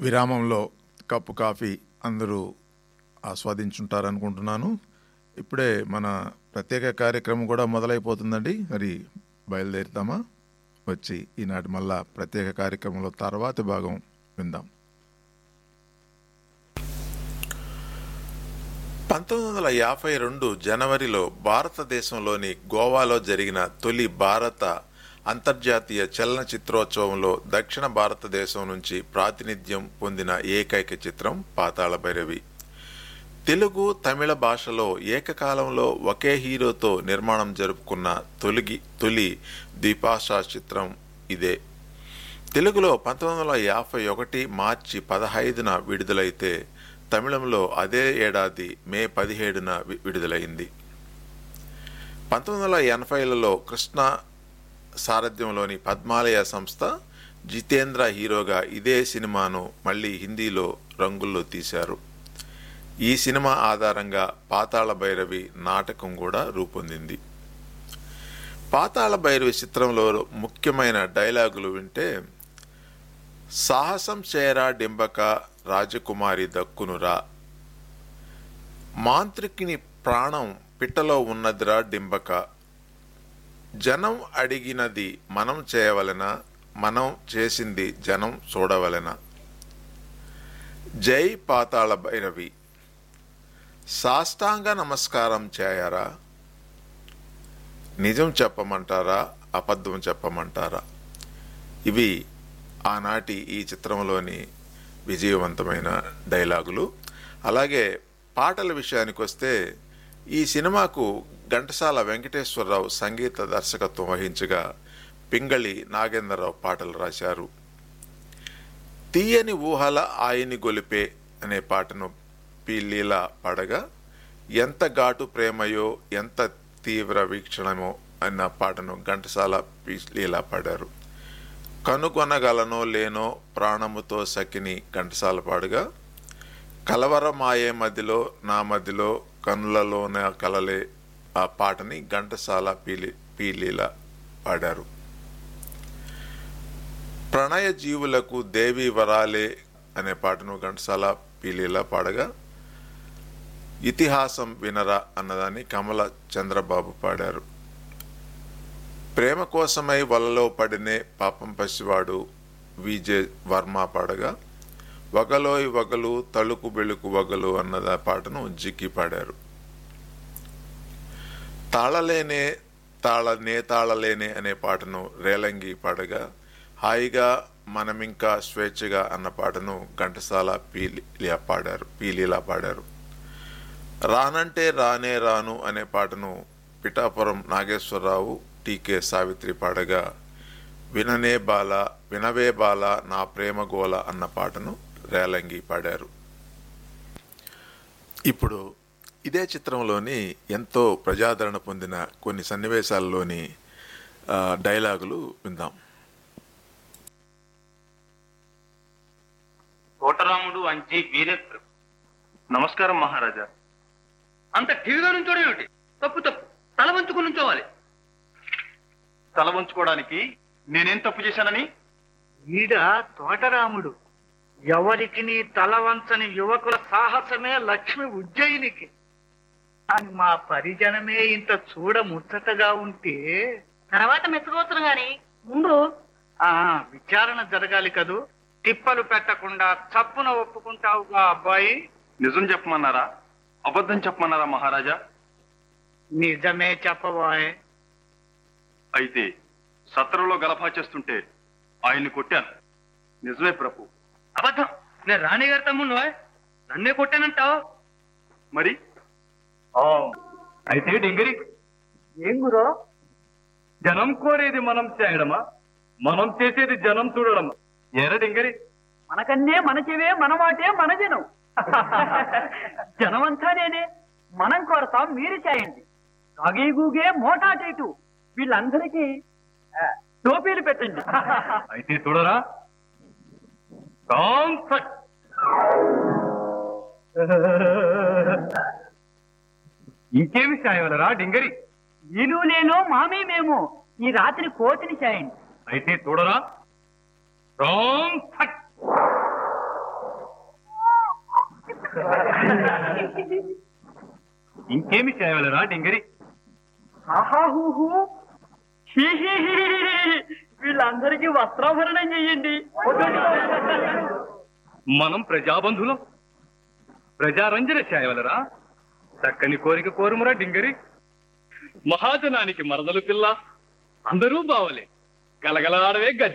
విరామంలో cup coffee అందరూ ఆస్వాదించుంటారనుకుంటున్నాను ఇప్పుడే మన ప్రత్యేక కార్యక్రమం కూడా మొదలైపోతుందండి మరి బయలుదేరుతామా వచ్చి ఈనాటి మళ్ళా ప్రత్యేక కార్యక్రమంలో తర్వాతి భాగం విందాం పంతొమ్మిది వందల యాభై రెండు జనవరిలో భారతదేశంలోని గోవాలో జరిగిన తొలి భారత అంతర్జాతీయ చలనచిత్రోత్సవంలో దక్షిణ భారతదేశం నుంచి ప్రాతినిధ్యం పొందిన ఏకైక చిత్రం పాతాళ భైరవి తెలుగు తమిళ భాషలో ఏకకాలంలో ఒకే హీరోతో నిర్మాణం జరుపుకున్న తొలిగి తొలి ద్విభాషా చిత్రం ఇదే తెలుగులో పంతొమ్మిది వందల యాభై ఒకటి మార్చి పదహైదున విడుదలైతే తమిళంలో అదే ఏడాది మే పదిహేడున వి- విడుదలైంది పంతొమ్మిది వందల ఎనభైలలో కృష్ణ సారథ్యంలోని పద్మాలయ సంస్థ జితేంద్ర హీరోగా ఇదే సినిమాను మళ్ళీ హిందీలో రంగుల్లో తీశారు ఈ సినిమా ఆధారంగా పాతాళ భైరవి నాటకం కూడా రూపొందింది పాతాళ భైరవి చిత్రంలో ముఖ్యమైన డైలాగులు వింటే సాహసం చేరా డింబక రాజకుమారి దక్కునురా మాంత్రికిని ప్రాణం పిట్టలో ఉన్నదిరా డింబక జనం అడిగినది మనం చేయవలెన మనం చేసింది జనం చూడవలెన జై పాతాళ భైరవి సాష్టాంగ నమస్కారం చేయరా నిజం చెప్పమంటారా అబద్ధం చెప్పమంటారా ఇవి ఆనాటి ఈ చిత్రంలోని విజయవంతమైన డైలాగులు అలాగే పాటల విషయానికి వస్తే ఈ సినిమాకు ఘంటసాల వెంకటేశ్వరరావు సంగీత దర్శకత్వం వహించగా పింగళి నాగేంద్రరావు పాటలు రాశారు తీయని ఊహల ఆయని గొలిపే అనే పాటను పి లీల పాడగా ఎంత ఘాటు ప్రేమయో ఎంత తీవ్ర వీక్షణమో అన్న పాటను ఘంటసాల పి లీల పాడారు కనుగొనగలనో లేనో ప్రాణముతో సఖిని ఘంటసాల పాడుగా కలవరమాయే మధ్యలో నా మధ్యలో కనులలోన కలలే ఆ పాటని ఘంటసాల పీలి పీలీల పాడారు ప్రణయ జీవులకు దేవి వరాలే అనే పాటను ఘంటసాల పీలీల పాడగా ఇతిహాసం వినరా అన్నదాన్ని కమల చంద్రబాబు పాడారు ప్రేమ కోసమై వలలో పడినే పాపం పసివాడు విజే వర్మ పాడగా వగలోయ్ వగలు తలుకు బెళుకు వగలు అన్నద పాటను జిక్కి పాడారు తాళలేనే తాళనే తాళలేనే అనే పాటను రేలంగి పాడగా హాయిగా మనమింకా స్వేచ్ఛగా అన్న పాటను ఘంటసాల పీలియా పాడారు పీలీలా పాడారు రానంటే రానే రాను అనే పాటను పిఠాపురం నాగేశ్వరరావు టీకే సావిత్రి పాడగా విననే బాల వినవే బాల నా ప్రేమ గోల అన్న పాటను రేలంగి పాడారు ఇప్పుడు ఇదే చిత్రంలోని ఎంతో ప్రజాదరణ పొందిన కొన్ని సన్నివేశాల్లోని ఆ, డైలాగులు విందాం కోటరాముడు అంచి వీరేశ్వరు నమస్కారం మహారాజా అంత టీవీగా నుంచోడం ఏమిటి తప్పు తప్పు తల వంచుకుని నుంచోవాలి తల వంచుకోవడానికి నేనేం తప్పు చేశానని ఈడ తోటరాముడు ఎవరికి నీ తల వంచని యువకుల సాహసమే లక్ష్మి ఉజ్జయినికి అని మా పరిజనమే ఇంత చూడ ముచ్చటగా ఉంటే తర్వాత మెచ్చుకోవచ్చు గాని ముందు ఆ విచారణ జరగాలి కదూ తిప్పలు పెట్టకుండా చప్పున ఒప్పుకుంటావుగా అబ్బాయి నిజం చెప్పమన్నారా అబద్ధం చెప్పమన్నారా మహారాజా నిజమే చెప్పబోయ్ అయితే సత్రంలో గలభా చేస్తుంటే ఆయన్ని కొట్టాను నిజమే ప్రభు అబద్ధం నేను రాణి గారి తమ్ముడు నన్నే కొట్టానంటావు మరి అయితే డింగిరి ఏం గురో జనం కోరేది మనం చేయడమా మనం చేసేది జనం చూడడమా ఎర డింగరి మనకన్నే మనకివే మనమాటే మన జనం జనమంతా నేనే మనం కోరతాం మీరు చేయండి తాగే గూగే మోటాటేటు వీళ్ళందరికీ ఆ, టోపీలు పెట్టండి అయితే చూడరా రామ్ సట్. ఇంకేమి సాయవలరా డింగరి వీలు నేను మామీ మేము ఈ రాత్రి కోతిని చేయండి అయితే చూడరా రామ్ ఫట్ ఇంకేమి చేయవలరా డింగరి ఆహాహూహు హీహీహీ. వీళ్ళందరికీ వస్త్రాభరణం చెయ్యండి మనం ప్రజాబంధులం ప్రజారంజన చేయవలరా చక్కని కోరిక కోరుమురా డింగరి మహాజనానికి మరదలు పిల్ల అందరూ బావలే గలగలాడవే గజ్జ